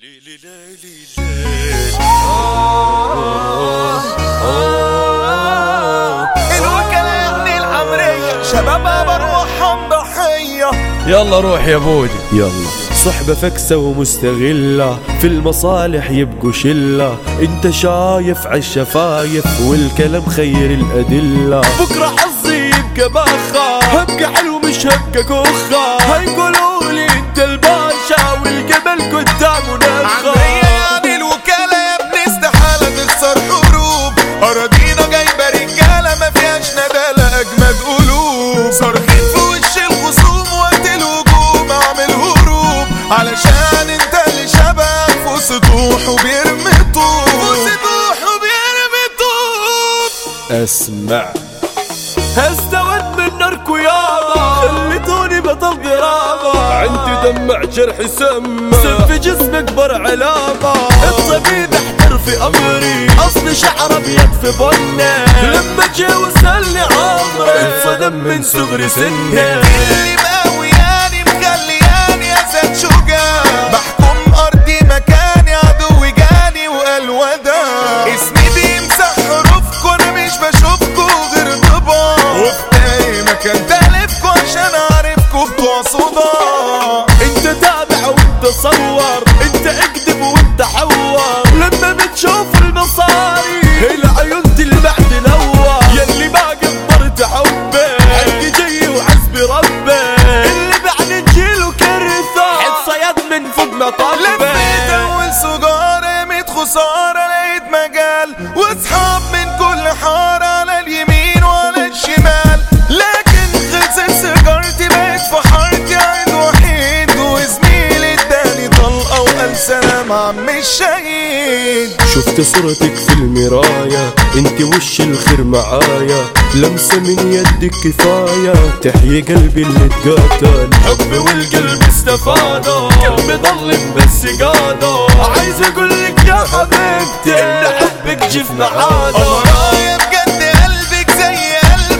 ليلي ليلي الوكلاء يعني العمرية شبابها بروحهم ضحية يلا روح يا بودي يلا صحبة فكسة ومستغلة في المصالح يبقوا شلة انت شايف عالشفايف والكلام خير الأدلة بكرة حظي يبقى بخا هبقى حلو مش هبقى كخة هيقولوا لي انت الباشا والجبل قدامه نخا عمرية يعني الوكالة يا ابني استحالة تخسر حروب أراضينا جايبة رجالة ما فيهاش ندالة أجمد قلوب صارخين في وش الخصوم وقت الهجوم أعمل هروب علشان انت اللي شبك في سطوح وبيرمي طوب في سطوح وبيرمي طوب اسمع استوت من ناركو يابا خليتوني بطل دراما عندي دمع جرح سم سم في جسمك بر علامة الطبيب احتر في امري اصل شعر ابيض في بني لما جي وسألني عمري انصدم من صغر سني اللي مقوياني مخلياني اسد شجاع بحكم ارضي مكاني عدو جاني وقال وداع اسمي بيمسح حروفكوا انا مش بشوفكوا غير ضباع وفي اي مكان تالفكوا عشان اعرفكوا بتوع صداع انت تابع وانت صور انت اكذب وانت حور لما بتشوف المصاري العيون بعد نور يلي ما قدرت حبي حقي جاي وحسبي ربي اللي بعد نجيله كرثة حد صياد من فوق لفيت مطبي اول سجارة ميت خسارة لقيت مجال واصحاب من كل حارة على اليمين وعلى الشمال لكن خلصت سيجارتي بقيت في حارتي عيد وحيد وزميلي اداني طلقة وقال سلام عم الشهيد شفت صورتك في المراية انت وش الخير معايا لمسة من يدك كفاية تحيي قلبي اللي اتقاتل حبي والقلب استفادوا قلبي ظلم بس قادوا عايز اقول لك يا حبيبتي ان حبك جف معانا ورايا بجد قلبك زي قلب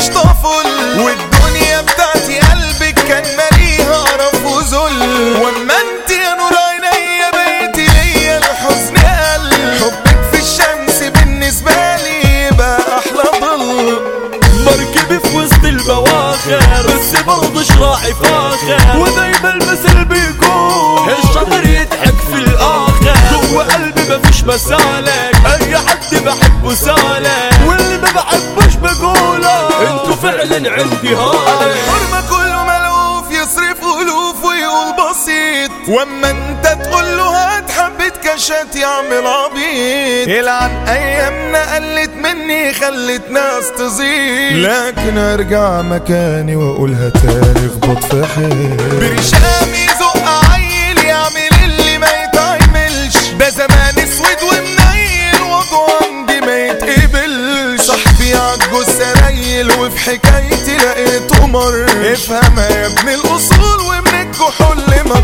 الاشطفل والدنيا بتاعتي قلبك كان مليها قرف وذل واما انت يا نور عينيا بقيتي ليا الحزن قل حبك في الشمس بالنسبة لي يبقى احلى ظل مركبي في وسط البواخر بس برضه شراعي فاخر ودايما المثل بيقول الشاطر يضحك في الاخر جوا قلبي مفيش مسالك اي حد بحبه سالك واللي ما بحبوش بقوله انتوا فعلا عندي هالك الحرمة كله ملهوف يصرف ألوف ويقول بسيط واما انت تقول له هات حبة كشات يعمل عبيط يلعن ايامنا قلت مني خلت ناس تزيد لكن ارجع مكاني واقولها تاني اخبط في حيل برشامي زق عيل يعمل اللي ما يتعملش ده زمان اسود ومنيل وضعه عندي ما يتقبلش صاحبي عجوز سرايل وفي حكايتي لقيته مر افهمها يا ابن الاصول ومن الكحول ما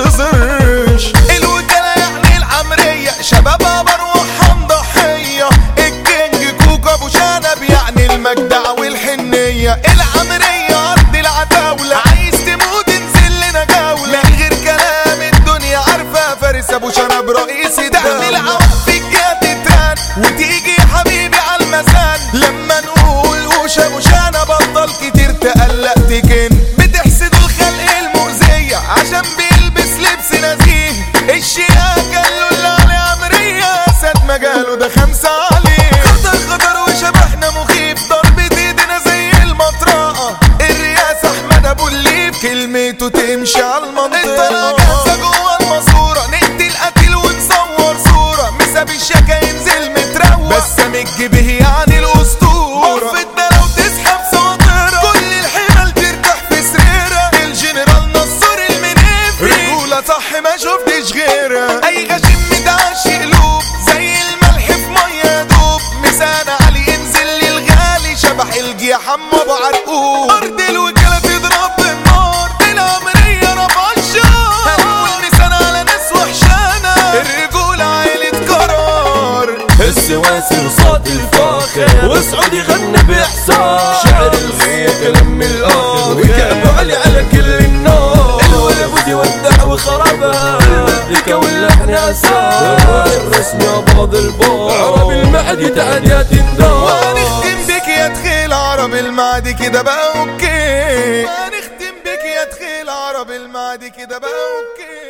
تنتظرش الوكالة يعني العمرية شبابها بروحهم ضحية الكينج كوكا ابو شنب يعني المجدع والحنية العمرية ارض العتاولة عايز تموت انزل لنا جولة من غير كلام الدنيا عارفة فارس ابو شنب رئيس الدولة العواف الجهة تتران وتيجي يا حبيبي على المسان لما نقول وش ابو شنب بطل كتير تقلق تجن بتحسدوا الخلق المؤذية عشان بيلبس لبس نزيه الشياكة اللي عليه عمرية اسد مجاله ده خمسة عليه خطر خطر وشبحنا مخيف ضربة ايدنا زي المطرقة الرئاسة احمد ابو الليف كلمته تمشي على المنطقة انت جاهزة جوه الماسورة نقتل قتيل ونصور صورة مساب الشكا ينزل متروق بسام الجبه يعني الاسطورة مفتنا لو تسحب سواطرة كل الحمل ترتاح في سريرة الجنرال نصر المنفي رجولة صح ما شفتش غيرها اي غشيم متعشي قلوب زي الملح في مية دوب مسانة علي ينزل للغالي شبح الجيا حمى ابو عرقوب ارض الوكالة تضرب بالنار العمرية رفع الشار هنقول نسانة على ناس وحشانة الرجولة عيلة قرار السواسي وصوت الفاخر وسعود يغني باحساس شعر الغية كلام من الاخر وكعبه علي على كل النار الولد ودي ودع وخربها المزيكا واللحن اساس الرسم يا بعض البار عربي المعدي تعديات النار ونختم بك يا تخيل عرب المعدي كده بقى اوكي ونختم بك يا تخيل عرب المعدي كده بقى اوكي